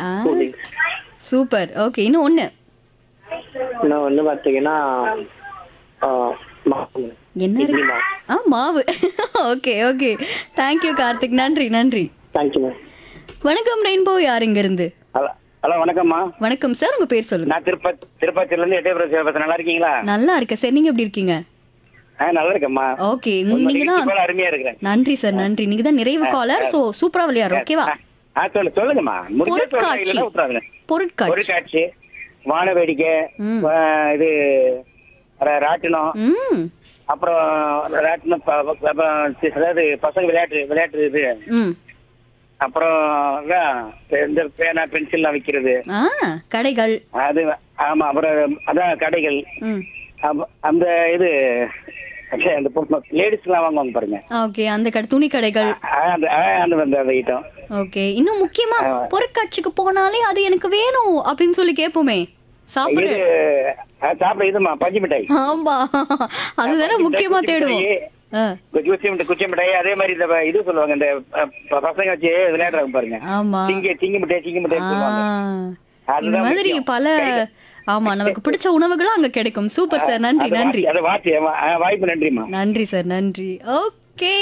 ஆ. Cooling super okay இன்னும் ஒண்ணு இன்னும் வந்து பாத்தீங்கன்னா ஆ, மாவு. என்ன இட்லி இருக்கு மாவு. ஆ மாவு ஓகே ஓகே தேங்க்யூ கார்த்திக் நன்றி நன்றி தேங்க்யூ மேம் வணக்கம் ரெயின்போ யார் இங்க இருந்து ஹலோ ஹலோ வணக்கம்மா வணக்கம் சார் உங்க பேர் சொல்லுங்க நான் திருப்பதி திருப்பதில இருந்து எட்டயபுரம் சிவபக்தன் நல்லா இருக்கீங்களா நல்லா இருக்க சார் நீங்க எப்படி இருக்கீங்க ஆ நல்லா இருக்கேம்மா ஓகே உங்க நீங்க நிகழ்ச்சி தான் போல அருமையா இருக்கிறேன் நன்றி சார் நன்றி நீங்க தான் நிறைவு காலர் சோ சூப்பரா விளையாடுறோம் ஓகேவா ஆ சொல்லு சொல்லுங்கம்மா முடிஞ்சா சொல்லுங்க பொருட்காட்சி இல்லைன்னா விட்டுறாதுங்க பொருட்காட்சி பொருட்காட்சி வான வேடிக்கை ம். ஆ, இது ர- ராட்டினம் ம் அப்புறம் ராட்டினம் ப- ப- அப்புறம் அதாவது பசங்க விளையாட்டு விளையாட்டு இது ம் அப்புறம் அதான் இந்த பேனா பென்சில்லாம் விற்கிறது ஆ கடைகள் அது ஆமா அப்புறம் அதான் கடைகள் ம் அப்ப- அந்த இது அச்சே, அந்த லேடிஸ்லாம் வாங்குவாங்க பாருங்க ஓகே அந்த கடை துணி கடைகள் ஆ, அந்த ஆ, அந்த அந்த அந்த ஐட்டம் ஓகே இன்னும் முக்கியமா பொருட்காட்சிக்கு போனாலே அது எனக்கு வேணும் அப்படின்னு சொல்லி கேட்போமே சாப்பிடு இது ஆ, சாப்பிட இதுமா பஞ்சு மிட்டாய் ஆமா அதுதானே முக்கியமா குச்சி தேடுவோம் மிட்டாய், ஆ, குச்சி குச்சி மிட்டாய் குச்சி மிட்டாய் அதே மாதிரி இந்த இது சொல்லுவாங்க இந்த அ, ப- பசங்க வச்சு விளையாடுறாங்க பாருங்க ஆமா சிங்க சிங்க மிட்டாய் சிங்க மிட்டாய் ஆ, சொல்லுவாங்க இந்த அதுதான் மாதிரி முக்கியம். பல ஆமா நமக்கு பிடிச்ச உணவுகளும் அங்க கிடைக்கும் சூப்பர் சார் நன்றி அது நன்றி வாசி- அது வாசி ஆ, வாய்ப்பு நன்றிம்மா நன்றி சார் நன்றி ஓகே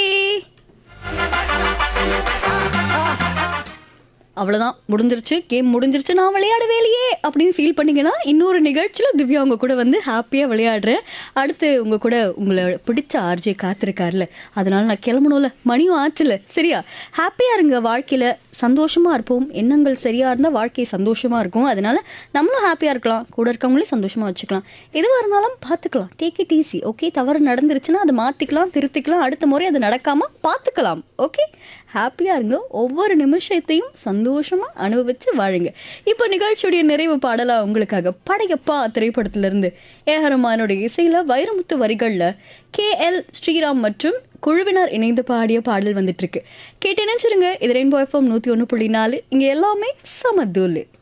அவ்வளோதான் முடிஞ்சிருச்சு கேம் முடிஞ்சிருச்சு நான் விளையாடவே இல்லையே அப்படின்னு ஃபீல் பண்ணீங்கன்னா இன்னொரு நிகழ்ச்சியில் திவ்யா உங்க கூட வந்து ஹாப்பியாக விளையாடுறேன் அடுத்து உங்க கூட உங்களை பிடிச்ச ஆர்ஜே காத்திருக்காருல அதனால நான் கிளம்பணும்ல மணியும் ஆச்சுல சரியா ஹாப்பியாக இருங்க வாழ்க்கையில் சந்தோஷமாக இருப்போம் எண்ணங்கள் சரியாக இருந்தால் வாழ்க்கை சந்தோஷமாக இருக்கும் அதனால நம்மளும் ஹாப்பியாக இருக்கலாம் கூட இருக்கவங்களையும் சந்தோஷமாக வச்சுக்கலாம் எதுவாக இருந்தாலும் பார்த்துக்கலாம் டேக் இட் ஈஸி ஓகே தவறு நடந்துருச்சுன்னா அதை மாற்றிக்கலாம் திருத்திக்கலாம் அடுத்த முறை அது நடக்காமல் பார்த்துக்கலாம் ஓகே ஹாப்பியாக இருங்க ஒவ்வொரு நிமிஷத்தையும் சந்தோஷமாக அனுபவிச்சு வாழுங்க இப்போ நிகழ்ச்சியுடைய நிறைவு பாடலாக உங்களுக்காக படையப்பா திரைப்படத்திலிருந்து ஏஹரமானுடைய இசையில் வைரமுத்து வரிகளில் கே எல் ஸ்ரீராம் மற்றும் குழுவினர் இணைந்து பாடிய பாடல் வந்துட்டு இருக்கு கேட்டு நினைச்சிருங்க இது ரெயின்போ எஃப்எம் நூற்றி ஒன்று புள்ளி நாலு இங்கே எல்லாமே சமதூலு